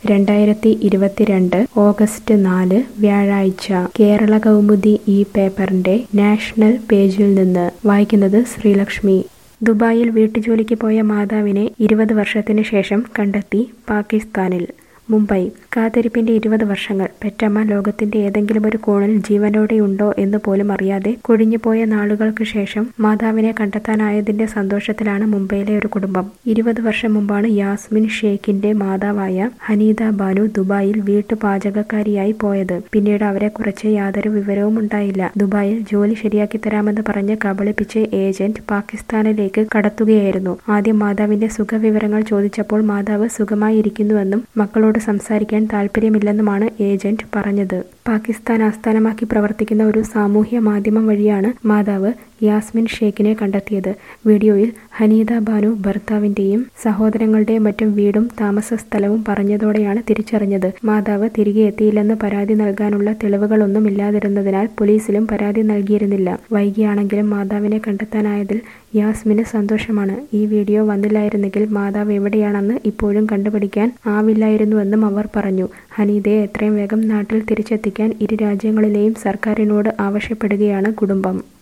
രണ്ടായിരത്തി ഇരുപത്തിരണ്ട് ഓഗസ്റ്റ് നാല് വ്യാഴാഴ്ച കേരള കൗമുദി ഈ പേപ്പറിന്റെ നാഷണൽ പേജിൽ നിന്ന് വായിക്കുന്നത് ശ്രീലക്ഷ്മി ദുബായിൽ വീട്ടുജോലിക്ക് പോയ മാതാവിനെ ഇരുപത് വർഷത്തിന് ശേഷം കണ്ടെത്തി പാകിസ്ഥാനിൽ മുംബൈ കാത്തിരിപ്പിന്റെ ഇരുപത് വർഷങ്ങൾ പെറ്റമ്മ ലോകത്തിന്റെ ഏതെങ്കിലും ഒരു കോണിൽ ജീവനോടെയുണ്ടോ എന്ന് പോലും അറിയാതെ കൊഴിഞ്ഞുപോയ നാളുകൾക്ക് ശേഷം മാതാവിനെ കണ്ടെത്താനായതിന്റെ സന്തോഷത്തിലാണ് മുംബൈയിലെ ഒരു കുടുംബം ഇരുപത് വർഷം മുമ്പാണ് യാസ്മിൻ ഷേഖിന്റെ മാതാവായ ഹനീദ ബാനു ദുബായിൽ വീട്ടുപാചകക്കാരിയായി പോയത് പിന്നീട് അവരെക്കുറിച്ച് യാതൊരു വിവരവും ഉണ്ടായില്ല ദുബായിൽ ജോലി ശരിയാക്കി തരാമെന്ന് പറഞ്ഞ് കബളിപ്പിച്ച് ഏജന്റ് പാകിസ്ഥാനിലേക്ക് കടത്തുകയായിരുന്നു ആദ്യം മാതാവിന്റെ സുഖവിവരങ്ങൾ ചോദിച്ചപ്പോൾ മാതാവ് സുഖമായിരിക്കുന്നുവെന്നും മക്കളോട് സംസാരിക്കാൻ താല്പര്യമില്ലെന്നുമാണ് ഏജന്റ് പറഞ്ഞത് പാകിസ്ഥാൻ ആസ്ഥാനമാക്കി പ്രവർത്തിക്കുന്ന ഒരു സാമൂഹ്യ മാധ്യമം വഴിയാണ് മാതാവ് യാസ്മിൻ ഷേഖിനെ കണ്ടെത്തിയത് വീഡിയോയിൽ ഹനീദ ബാനു ഭർത്താവിന്റെയും സഹോദരങ്ങളുടെയും മറ്റും വീടും താമസ സ്ഥലവും പറഞ്ഞതോടെയാണ് തിരിച്ചറിഞ്ഞത് മാതാവ് തിരികെ എത്തിയില്ലെന്ന് പരാതി നൽകാനുള്ള തെളിവുകളൊന്നും ഇല്ലാതിരുന്നതിനാൽ പോലീസിലും പരാതി നൽകിയിരുന്നില്ല വൈകിയാണെങ്കിലും മാതാവിനെ കണ്ടെത്താനായതിൽ യാസ്മിന് സന്തോഷമാണ് ഈ വീഡിയോ വന്നില്ലായിരുന്നെങ്കിൽ മാതാവ് എവിടെയാണെന്ന് ഇപ്പോഴും കണ്ടുപിടിക്കാൻ ആവില്ലായിരുന്നുവെന്നും അവർ പറഞ്ഞു ഹനീദയെ എത്രയും വേഗം നാട്ടിൽ തിരിച്ചെത്തിക്കാൻ ഇരു രാജ്യങ്ങളിലെയും സർക്കാരിനോട് ആവശ്യപ്പെടുകയാണ് കുടുംബം